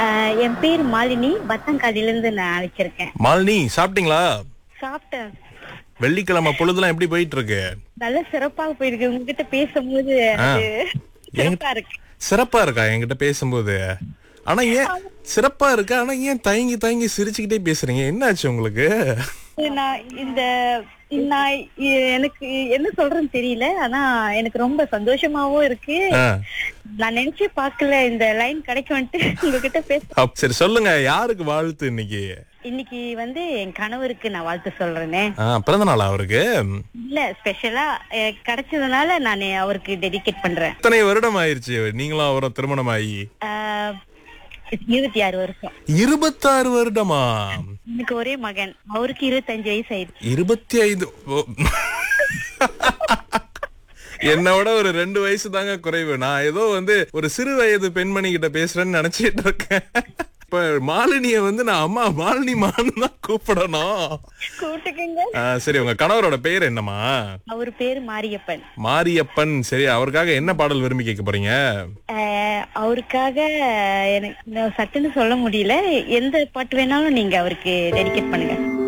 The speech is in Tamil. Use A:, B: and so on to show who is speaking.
A: ஆஹ் என் பேர் மாலினி பத்தங்காலில இருந்து நான் அழைச்சிருக்கேன்
B: மாலினி சாப்பிட்டீங்களா
A: சாப்பிட்டேன்
B: வெள்ளிக்கிழமை பொழுதுலாம் எப்படி போயிட்டு இருக்கு
A: நல்ல சிறப்பாக போயிருக்கு உங்ககிட்ட பேசும்போது அது சிறப்பா இருக்கு
B: சிறப்பா இருக்கா என்கிட்ட பேசும்போது ஆனா ஏன் சிறப்பா இருக்கா ஆனா ஏன் தயங்கி தயங்கி சிரிச்சுக்கிட்டே பேசுறீங்க என்னாச்சு உங்களுக்கு
A: நான் இந்த நான் இ- எனக்கு என்ன சொல்றேன்னு தெரியல ஆனா எனக்கு ரொம்ப சந்தோஷமாவும் இருக்கு
B: ஆ.
A: நான் நினைச்சே பார்க்கல இந்த லைன் கிடைக்கும்ட்டு உங்ககிட்ட பேச
B: அப்- சரி சொல்லுங்க யாருக்கு வாழ்த்து இன்னைக்கு
A: இன்னைக்கு வந்து என் கணவருக்கு நான் வாழ்த்து சொல்றேனே
B: ஆ, பிறந்த நாளா அவருக்கு
A: இல்ல ஸ்பெஷலா கிடைச்சதுனால நான் அவருக்கு டெடிகேட் பண்றேன்
B: எத்தனை வருடம் ஆயிருச்சு நீங்களும் அவரும் திருமணம் ஆகி
A: ஆஹ் இருபத்தி ஆறு வருஷம்
B: இருபத்தாறு வருடமா
A: எனக்கு ஒரே மகன் அவருக்கு இருபத்தஞ்சு வயசு ஆயிடுச்சு
B: இருபத்தி ஐந்து ஓ. என்னோட ஒரு ரெண்டு வயசு தாங்க குறைவு நான் ஏதோ வந்து ஒரு சிறு வயது பெண்மணி கிட்ட பேசுறேன்னு நினைச்சிட்டு இருக்கேன் இப்ப மாலினிய வந்து நான் அம்மா மாலினி மான்னு தான் கூப்பிடணும்
A: கூட்டுக்குங்க
B: ஆ, சரி உங்க கணவரோட பேர் என்னம்மா
A: அவர் பேரு மாரியப்பன்
B: மாரியப்பன் சரி அவருக்காக என்ன பாடல் விரும்பி கேட்க போறீங்க
A: ஆஹ் அவருக்காக எனக்கு நான் சட்டுன்னு சொல்ல முடியல எந்த பாட்டு வேணாலும் நீங்க அவருக்கு டெடிகேட் பண்ணுங்க